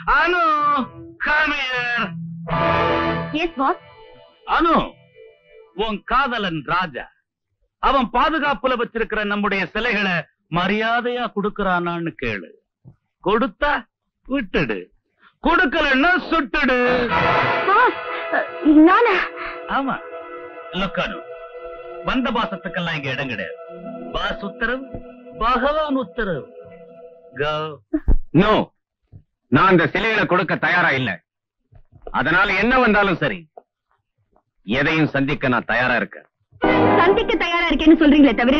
Anu come here. Yes boss Anu உன் காதலன் ராஜா அவன் பாதுகாப்புல வச்சிருக்கிற நம்முடைய சிலைகளை மரியாதையா கொடுக்கறானான்னு கேளு கொடுத்தா விட்டுடு கொடுக்கலன்னா சுட்டுடு பாஸ் நானா ஆமா லொக்கானு வந்த பாசத்துக்கெல்லாம் இங்க இடம் கிடையாது பாஸ் உத்தரவு பகவான் உத்தரவு நோ நான் அந்த சிலைகளை கொடுக்க தயாரா இல்ல அதனால என்ன வந்தாலும் சரி எதையும் சந்திக்க நான் தயாரா இருக்கேன் சந்திக்க தயாரா இருக்கேன்னு சொல்றீங்களே தவிர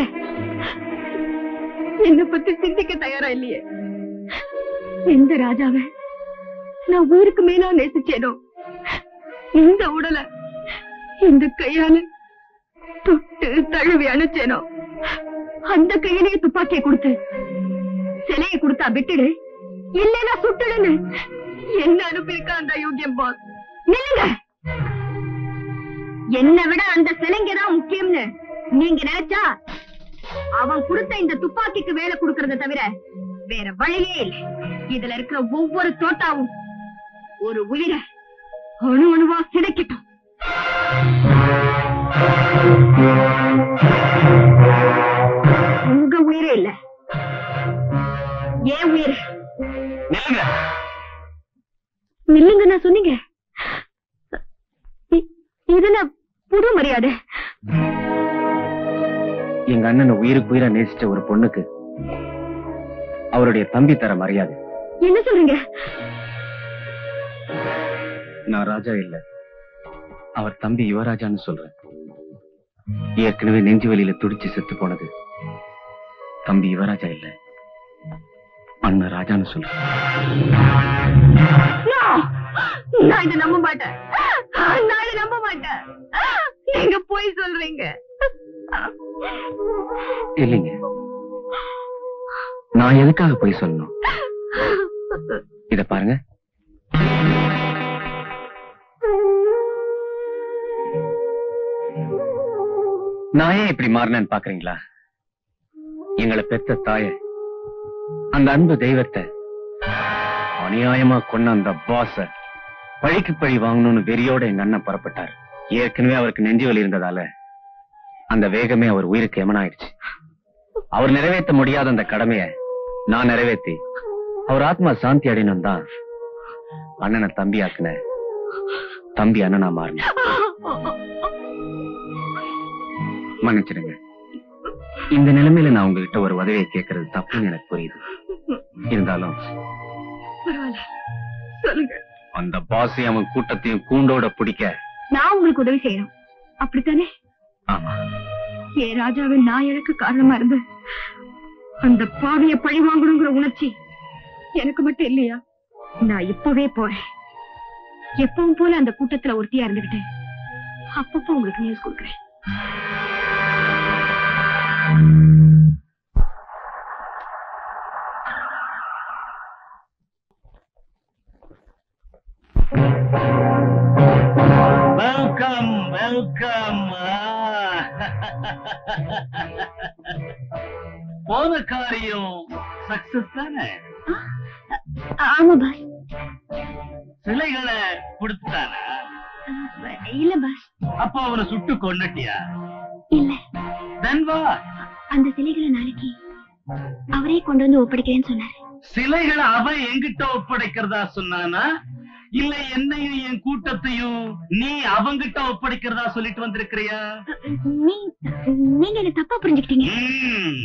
என்ன பத்தி சிந்திக்க தயாரா இல்லையே எந்த ராஜாவை நான் ஊருக்கு மேலா நேசிச்சேனோ இந்த உடலை இந்த கையால தொட்டு தழுவி அணைச்சேனோ அந்த கையிலேயே துப்பாக்கியை கொடுத்து சிலையை கொடுத்தா விட்டுடு இல்லைன்னா சுட்டுடுன்னு என்ன அனுப்பியிருக்கா அந்த யோகியம் பாஸ் நில்லுங்க என்னை விட அந்த சிலைங்க தான் முக்கியம்னு நீங்க நினைச்சா அவன் கொடுத்த இந்த துப்பாக்கிக்கு வேலை கொடுக்கறத தவிர வேற வழியே இல்லை இதுல இருக்கிற ஒவ்வொரு தோட்டாவும் ஒரு உயிரை அணு அணுவா சிதைக்கட்டும் உங்க உயிரே இல்ல ஏன் உயிர் நில்லுங்க நில்லுங்க நான் சொன்னீங்க இ- இதுல புது மரியாதை எங்க அண்ணனை உயிருக்கு உயிரா நேசிச்ச ஒரு பொண்ணுக்கு அவருடைய தம்பி தர மரியாதை என்ன சொல்றீங்க நான் ராஜா இல்ல அவர் தம்பி யுவராஜான்னு சொல்றேன் ஏற்கனவே நெஞ்சு வலியில துடிச்சு செத்து போனது தம்பி யுவராஜா இல்ல அண்ணன் ராஜான்னு சொல்றேன் No! நான் இதை நம்ப மாட்டேன் நான் இதை நம்ப மாட்டேன் நீங்க போய் சொல்றீங்க இல்லைங்க நான் எதுக்காக போய் சொல்லணும் இத பாருங்க நான் ஏன் இப்படி மாறினேன்னு பாக்குறீங்களா எங்களை பெத்த தாய அந்த அன்பு தெய்வத்தை அநியாயமா கொன்ன அந்த பாஸ பழிக்கு பழி வாங்கணும்னு வெறியோட எங்க அண்ணன் புறப்பட்டார் ஏற்கனவே அவருக்கு நெஞ்சு வலி இருந்ததால அந்த வேகமே அவர் உயிருக்கு எமனாயிடுச்சு அவர் நிறைவேற்ற முடியாத அந்த கடமைய நான் நிறைவேத்தி அவர் ஆத்மா சாந்தி அடையணும் தான் அண்ணனை தம்பி ஆக்குன தம்பி அண்ணனா மாறின மன்னிச்சிடுங்க இந்த நிலைமையில நான் உங்ககிட்ட ஒரு உதவியை கேட்கறது தப்புன்னு எனக்கு புரியுது இருந்தாலும் பரவாயில்ல சொல்லுங்க அந்த பாசையும் அவன் கூட்டத்தையும் கூண்டோட பிடிக்க நான் உங்களுக்கு உதவி செய்யணும் அப்படித்தானே ஆமா ஏ ராஜாவை நான் எனக்கு காரணமா இருந்து அந்த பாவிய பழி வாங்கணுங்கிற உணர்ச்சி எனக்கு மட்டும் இல்லையா நான் இப்பவே போறேன் எப்பவும் போல அந்த கூட்டத்துல ஒருத்தியா இருந்துகிட்டு அப்பப்போ உங்களுக்கு நியூஸ் கொடுக்குறேன் வெல்கம் வெல்கம் போன காரியம் சக்சஸ் தானே ஆமா பாஸ் சிலைகளை கொடுத்தானா இல்ல பாஸ் அப்ப அவனை சுட்டு கொண்டுட்டியா இல்ல தென் வா அந்த சிலைகளை நாளைக்கு அவரே கொண்டு வந்து ஒப்படைக்கிறேன்னு சொன்னாரு சிலைகளை அவன் என்கிட்ட ஒப்படைக்கிறதா சொன்னானா இல்ல என்னையும் என் கூட்டத்தையும் நீ அவங்கிட்ட ஒப்படைக்கிறதா சொல்லிட்டு வந்திருக்கிறியா நீ- நீங்க என்ன தப்பா புரிஞ்சுக்கிட்டீங்க ம்.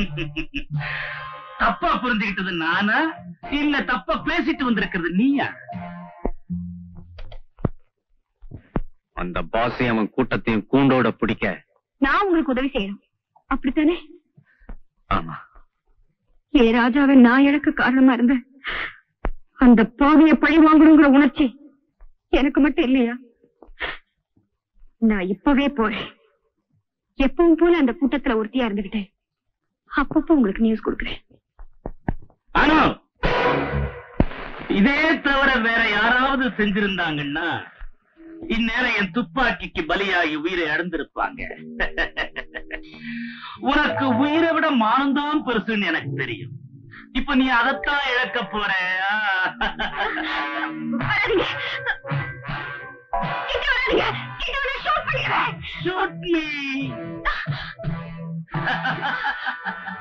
தப்பா புரிஞ்சுக்கிட்டது நானா இல்ல தப்பா பேசிட்டு வந்திருக்கிறது நீயா அந்த பாசையும் அவன் கூட்டத்தையும் கூண்டோட பிடிக்க நான் உங்களுக்கு உதவி செய்யணும் அப்படித்தானே ஆமா ஏ ராஜாவை நான் எனக்கு காரணமா இருந்தேன் அந்த பாவிய பழி வாங்கணுங்கிற உணர்ச்சி எனக்கு மட்டும் இல்லையா நான் இப்பவே போறேன் எப்பவும் போல அந்த கூட்டத்துல ஒருத்தியா இருந்துகிட்டு அப்பப்போ உங்களுக்கு நியூஸ் கொடுக்குறேன் ஆனா இதே தவிர வேற யாராவது செஞ்சிருந்தாங்கன்னா இந்நேரம் என் துப்பாக்கிக்கு பலியாகி உயிரை இழந்திருப்பாங்க உனக்கு உயிரை விட மானம்தான் பெருசுன்னு எனக்கு தெரியும் இப்ப நீ அதைத்தான் இழக்க போற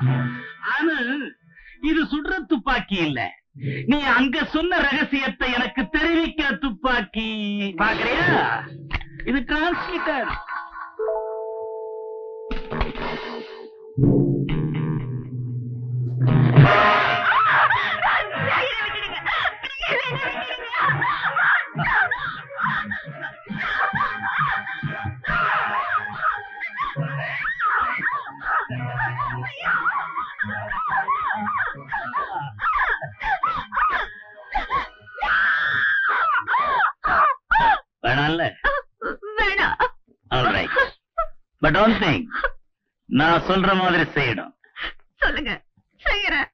ஆனா இது சுடுற துப்பாக்கி இல்ல நீ அங்க சொன்ன ரகசியத்தை எனக்கு தெரிவிக்கிற துப்பாக்கி பாக்குறியா இது டிரான்ஸ்மிட்டர் வேணாம்ல வேணாம் ஆல்ரைட் பட் ஒன் திங் நான் சொல்ற மாதிரி செய்யணும் சொல்லுங்க செய்யறேன்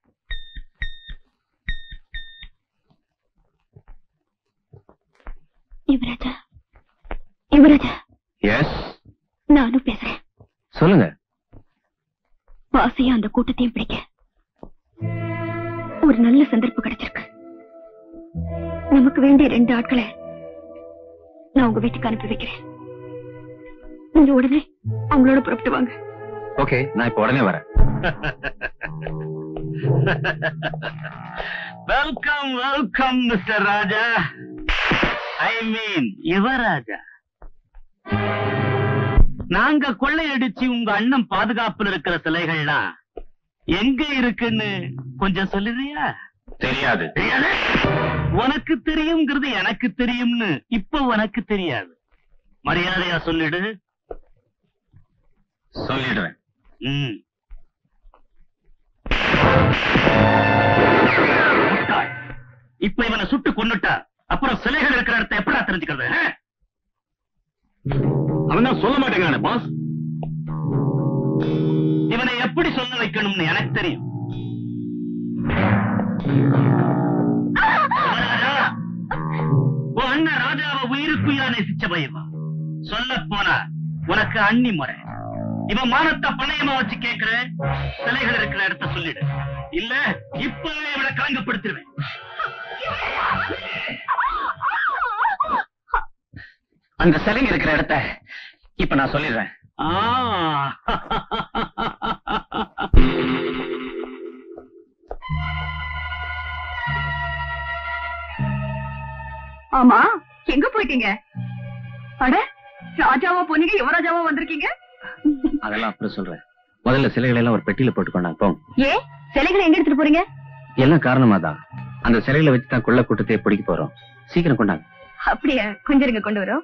யுவராஜா யுவராஜா எஸ் நானும் பேசுறேன் சொல்லுங்க பாசையும் அந்த கூட்டத்தையும் பிடிக்க ஒரு நல்ல சந்தர்ப்பம் கிடைச்சிருக்கு நமக்கு வேண்டிய ரெண்டு ஆட்களை நான் உங்க வீட்டுக்கு அனுப்பி வைக்கிறேன் நீங்க உடனே அவங்களோட புறப்பட்டு வாங்க ஓகே நான் இப்ப உடனே வரேன் welcome welcome mister Raja I mean Yuvaraja நாங்க கொள்ளையடிச்சு உங்க அண்ணன் பாதுகாப்புல இருக்கிற சிலைகள்லாம் எங்க இருக்குன்னு கொஞ்சம் சொல்லுறியா தெரியாது தெரியாது உனக்கு தெரியுங்கிறது எனக்கு தெரியும்னு இப்ப உனக்கு தெரியாது மரியாதையா சொல்லிடு சொல்லிடுறேன் ம். முட்டாள். இப்ப இவனை சுட்டு கொன்னுட்டா அப்புறம் சிலைகள் இருக்கிற இடத்தை எப்படா தெரிஞ்சுக்கிறது ஆ? அவன் தான் சொல்ல மாட்டேங்கிறானே பாஸ் இவனை எப்படி சொல்ல வைக்கணும்னு எனக்கு தெரியும் ராஜா, உன் அண்ணன் ராஜாவை உயிருக்குயா நேசிச்ச பையவா சொல்ல போனா உனக்கு அண்ணி முறை இவன் மானத்தை பணையமா வச்சு கேக்குற சிலைகள் இருக்கிற இடத்த சொல்லிடு இல்ல இப்பவே இவனை கலங்கப்படுத்திடுவேன் அந்த சிலைங்க இருக்கிற இடத்த இப்ப நான் சொல்லிடுறேன் ஆ. ஆமா எங்க போயிட்டீங்க அட ராஜாவா போனீங்க யுவராஜாவா வந்திருக்கீங்க அதெல்லாம் அப்புறம் சொல்றேன் முதல்ல சிலைகளை எல்லாம் ஒரு பெட்டியில போட்டுக்கோங்க அப்போ ஏ சிலைகளை எங்க எடுத்துட்டு போறீங்க எல்லாம் காரணமா தான் அந்த சிலைகளை வச்சு தான் கொள்ள கூட்டத்தையே பிடிக்க போறோம் சீக்கிரம் கொண்டாங்க அப்படியா கொஞ்சம் இருங்க கொண்டு வரோம்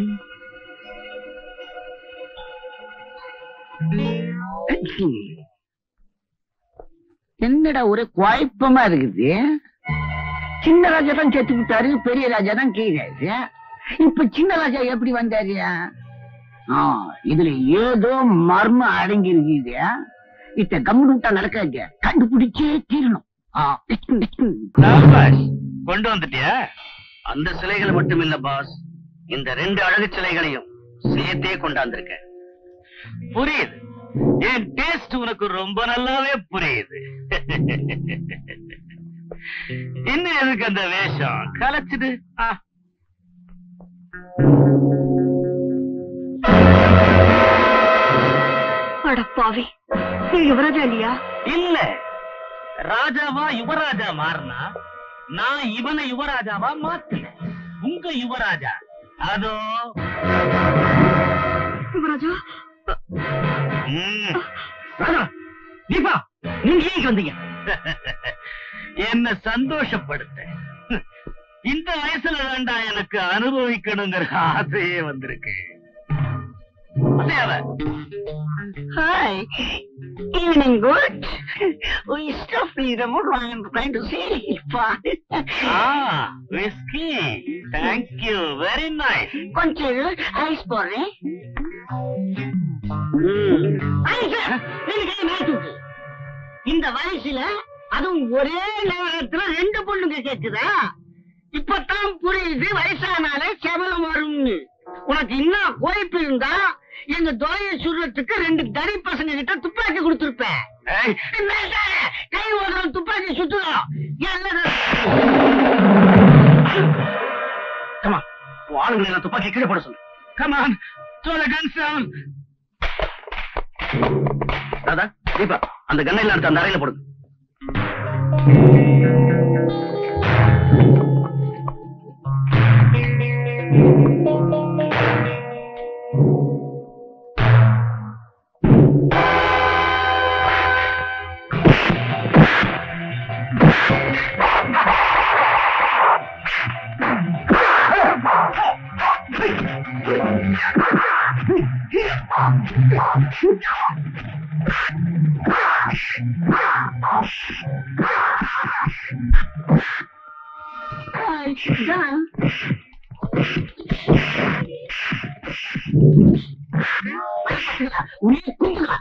என்னடா ஒரே குழப்பமா இருக்குது சின்ன ராஜா தான் செத்து விட்டாரு பெரிய ராஜா தான் கீழாரு இப்ப சின்ன ராஜா எப்படி வந்தாரு ஆ, இதுல ஏதோ மர்மம் அடங்கி இருக்குது இத்த கம்முன்னு விட்டா நடக்காது கண்டுபிடிச்சே தீரணும் ஆ, சாபாஷ். கொண்டு வந்துட்டியா அந்த சிலைகள் மட்டும் இல்ல பாஸ் இந்த ரெண்டு அழகு சிலைகளையும் சேர்த்தே கொண்டாந்திருக்க புரியுது என் டேஸ்ட் உனக்கு ரொம்ப நல்லாவே புரியுது இன்னும் எதுக்கு அந்த வேஷம் கலைச்சிடு ஆ. அட பாவி நீ யுவராஜா இல்லையா இல்ல ராஜாவா யுவராஜா மாறினா நான் இவனை யுவராஜாவா மாத்துனேன் உங்க யுவராஜா அதோ யுவராஜா ம். ராஜா, தீபா நீங்க ஏன் வந்தீங்க என்ன சந்தோஷப்படுத்த இந்த வயசுல வேண்டாம் எனக்கு அனுபவிக்கணுங்கிற ஆசையே வந்திருக்கு அசையாத. Hi evening good stop remote I'm trying to see ah whisky thank you very nice கொஞ்சம் ஐஸ் போடுறேன் ஐஸ் எனக்கு மேல தூக்கு இந்த வயசுல அதுவும் ஒரே நேரத்துல ரெண்டு பொண்ணுங்க கேக்குதா இப்பதான் புரியுது வயசானாலே செவலம் வரும்னு உனக்கு இன்னும் கோய்ப்பு இருந்தா எங்க தோய சுடுறதுக்கு ரெண்டு தடி பசங்க கிட்ட துப்பாக்கி கொடுத்துருப்பேன் கை ஓடுற துப்பாக்கி சுத்துறோம் கமா ஆளுங்களை எல்லாம் துப்பாக்கி கீழே போட சொல்லு come on throw the guns down Radha Deepa அந்த கண்ணையில எடுத்து அந்த அறையில போடுங்க உன்னை கும்பிடுவா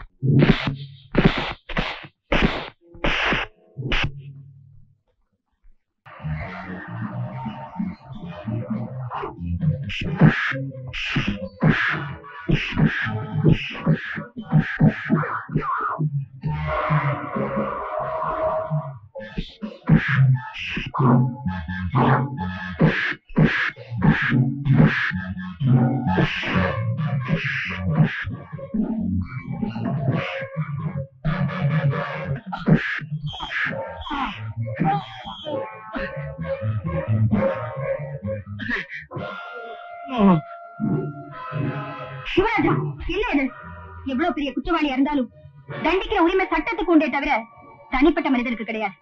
சிவராஜா இல்ல இது எவ்வளவு பெரிய குற்றவாளியா இருந்தாலும் தண்டிக்கிற உரிமை சட்டத்துக்கு உண்டே தவிர தனிப்பட்ட மனிதனுக்கு கிடையாது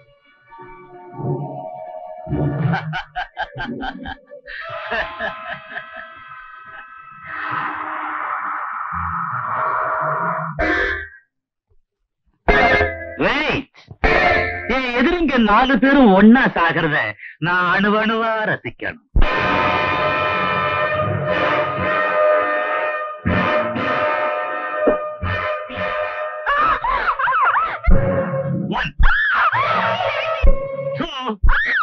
வெயிட் என் எதிரிங்க நாலு பேரும் ஒன்னா சாகிறத நான் அணுவணுவா ரசிக்கணும் One. Two.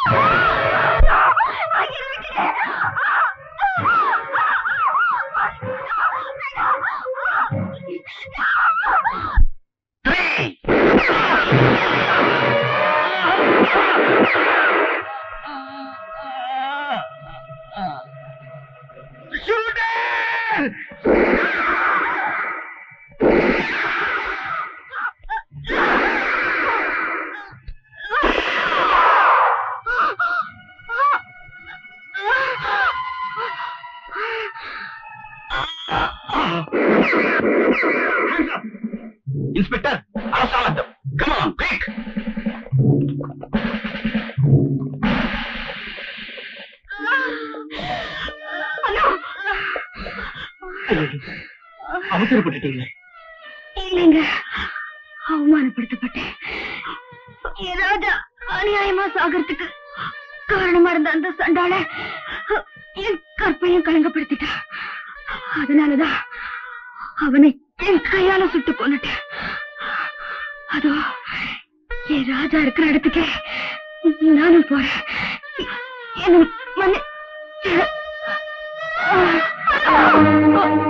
Three. Shoot it! Inspector அரசாங்கம் கமான் குயிக் அவசரப்பட்டுட்டீங்களே இல்லைங்க அவமானப்படுத்தப்பட்டேன் என் ராஜா அநியாயமா சாகிறதுக்கு காரணமா இருந்த அந்த சண்டால என் கற்பையும் கலங்கப்படுத்திட்டா அதனாலதான் அவனை என் கையால சுட்டு கொண்டுட்டேன் அதோ என் ராஜா இருக்கிற இடத்துக்கே நானும் போறேன் என்ன மன்னி